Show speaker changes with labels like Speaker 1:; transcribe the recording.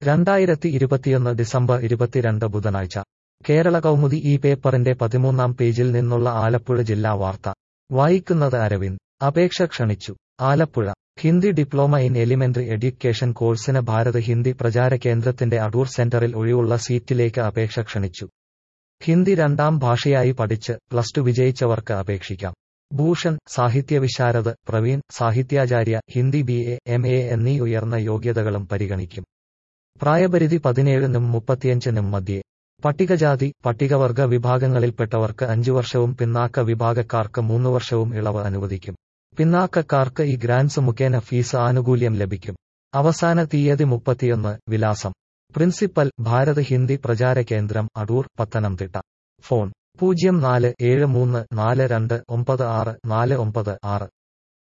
Speaker 1: രണ്ടായിരത്തി ഇരുപത്തിയൊന്ന് ഡിസംബർ ഇരുപത്തിരണ്ട് ബുധനാഴ്ച കേരള കൗമുദി ഈ പേപ്പറിന്റെ പതിമൂന്നാം പേജിൽ നിന്നുള്ള ആലപ്പുഴ ജില്ലാ വാർത്ത വായിക്കുന്നത് അരവിന്ദ് അപേക്ഷ ക്ഷണിച്ചു Alappuzha Hindi diploma in elementary education കോഴ്സിന് ഭാരത് ഹിന്ദി പ്രചാര കേന്ദ്രത്തിന്റെ അടൂർ സെന്ററിൽ ഒഴിവുള്ള സീറ്റിലേക്ക് അപേക്ഷ ക്ഷണിച്ചു ഹിന്ദി രണ്ടാം ഭാഷയായി പഠിച്ച് പ്ലസ് ടു വിജയിച്ചവർക്ക് അപേക്ഷിക്കാം Bhushan Sahityavisharad Praveen Sahityacharya Hindi B A M A എന്നീ ഉയർന്ന യോഗ്യതകളും പരിഗണിക്കും പ്രായപരിധി പതിനേഴിനും മുപ്പത്തിയഞ്ചിനും മധ്യേ പട്ടികജാതി പട്ടികവർഗ വിഭാഗങ്ങളിൽപ്പെട്ടവർക്ക് അഞ്ചു വർഷവും പിന്നാക്ക വിഭാഗക്കാർക്ക് മൂന്ന് വർഷവും ഇളവ് അനുവദിക്കും പിന്നാക്കക്കാർക്ക് ഈ ഗ്രാൻസ് മുഖേന ഫീസ് ആനുകൂല്യം ലഭിക്കും അവസാന തീയതി മുപ്പത്തിയൊന്ന് വിലാസം പ്രിൻസിപ്പൽ ഭാരത് ഹിന്ദി പ്രചാര കേന്ദ്രം അടൂർ പത്തനംതിട്ട ഫോൺ പൂജ്യം നാല് ഏഴ് മൂന്ന് നാല് രണ്ട് ഒമ്പത് ആറ് നാല് ഒമ്പത് ആറ്